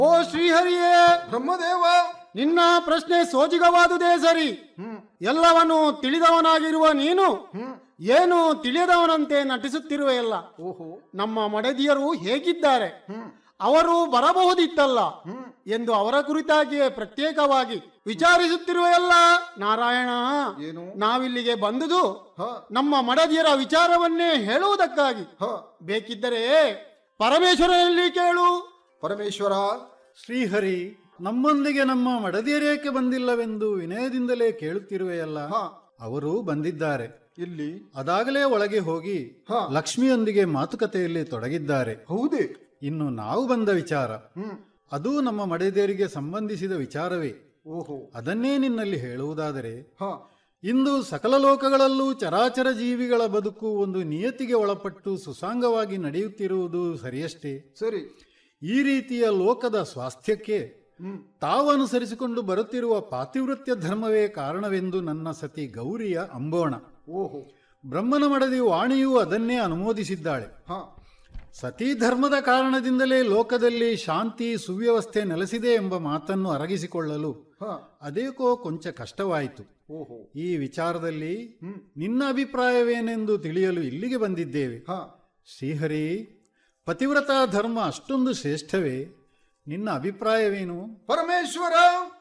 ಓ ಶ್ರೀಹರಿಯೇ ಬ್ರಹ್ಮದೇವ ನಿನ್ನ ಪ್ರಶ್ನೆ ಸೋಜಿಗವಾದುದೇ ಸರಿ ಎಲ್ಲವನ್ನು ತಿಳಿದವನಾಗಿರುವ ನೀನು ಏನು ತಿಳಿಯದವನಂತೆ ನಟಿಸುತ್ತಿರುವೆಯಲ್ಲ ಓಹೋ ನಮ್ಮ ಮಡದಿಯರು ಹೇಗಿದ್ದಾರೆ ಅವರು ಬರಬಹುದಿತ್ತಲ್ಲ ಎಂದು ಅವರ ಕುರಿತಾಗಿಯೇ ಪ್ರತ್ಯೇಕವಾಗಿ ವಿಚಾರಿಸುತ್ತಿರುವೆಯಲ್ಲ ನಾರಾಯಣ ಏನು ನಾವಿಲ್ಲಿಗೆ ಬಂದುದು ಹ ನಮ್ಮ ಮಡದಿಯರ ವಿಚಾರವನ್ನೇ ಹೇಳುವುದಕ್ಕಾಗಿ ಹ ಬೇಕಿದ್ದರೆ ಪರಮೇಶ್ವರನಲ್ಲಿ ಕೇಳು ಪರಮೇಶ್ವರ ಶ್ರೀಹರಿ ನಮ್ಮೊಂದಿಗೆ ನಮ್ಮ ಮಡದಿಯರೇಕೆ ಬಂದಿಲ್ಲವೆಂದು ವಿನಯದಿಂದಲೇ ಕೇಳುತ್ತಿರುವೆಯಲ್ಲ ಹ ಅವರು ಬಂದಿದ್ದಾರೆ ಇಲ್ಲಿ ಅದಾಗಲೇ ಒಳಗೆ ಹೋಗಿ ಹ. ಲಕ್ಷ್ಮಿಯೊಂದಿಗೆ ಮಾತುಕತೆಯಲ್ಲಿ ತೊಡಗಿದ್ದಾರೆ ಹೌದೇ ಇನ್ನು ನಾವು ಬಂದ ವಿಚಾರ ಹ್ಮ್ ಅದು ನಮ್ಮ ಮಡದಿಯರಿಗೆ ಸಂಬಂಧಿಸಿದ ವಿಚಾರವೇ ಓಹೋ ಅದನ್ನೇ ನಿನ್ನಲ್ಲಿ ಹೇಳುವುದಾದರೆ ಹ ಇಂದು ಸಕಲ ಲೋಕಗಳಲ್ಲೂ ಚರಾಚರ ಜೀವಿಗಳ ಬದುಕು ಒಂದು ನಿಯತಿಗೆ ಒಳಪಟ್ಟು ಸುಸಾಂಗವಾಗಿ ನಡೆಯುತ್ತಿರುವುದು ಸರಿಯಷ್ಟೇ ಸರಿ ಈ ರೀತಿಯ ಲೋಕದ ಸ್ವಾಸ್ಥ್ಯಕ್ಕೆ ಹ್ಮ್ ತಾವು ಅನುಸರಿಸಿಕೊಂಡು ಬರುತ್ತಿರುವ ಪಾತಿವೃತ್ಯ ಧರ್ಮವೇ ಕಾರಣವೆಂದು ನನ್ನ ಸತಿ ಗೌರಿಯ ಅಂಬೋಣ ಓಹೋ ಬ್ರಹ್ಮನ ಮಡದಿ ವಾಣಿಯೂ ಅದನ್ನೇ ಅನುಮೋದಿಸಿದ್ದಾಳೆ ಹ ಸತೀ ಧರ್ಮದ ಕಾರಣದಿಂದಲೇ ಲೋಕದಲ್ಲಿ ಶಾಂತಿ ಸುವ್ಯವಸ್ಥೆ ನೆಲೆಸಿದೆ ಎಂಬ ಮಾತನ್ನು ಅರಗಿಸಿಕೊಳ್ಳಲು ಹ ಅದೇಕೋ ಕೊಂಚ ಕಷ್ಟವಾಯಿತು ಓಹೋ ಈ ವಿಚಾರದಲ್ಲಿ ಹ್ಮ್ ನಿನ್ನ ಅಭಿಪ್ರಾಯವೇನೆಂದು ತಿಳಿಯಲು ಇಲ್ಲಿಗೆ ಬಂದಿದ್ದೇವೆ ಹ ಶ್ರೀಹರಿ ಪತಿವ್ರತಾ ಧರ್ಮ ಅಷ್ಟೊಂದು ಶ್ರೇಷ್ಠವೇ ನಿನ್ನ ಅಭಿಪ್ರಾಯವೇನು ಪರಮೇಶ್ವರ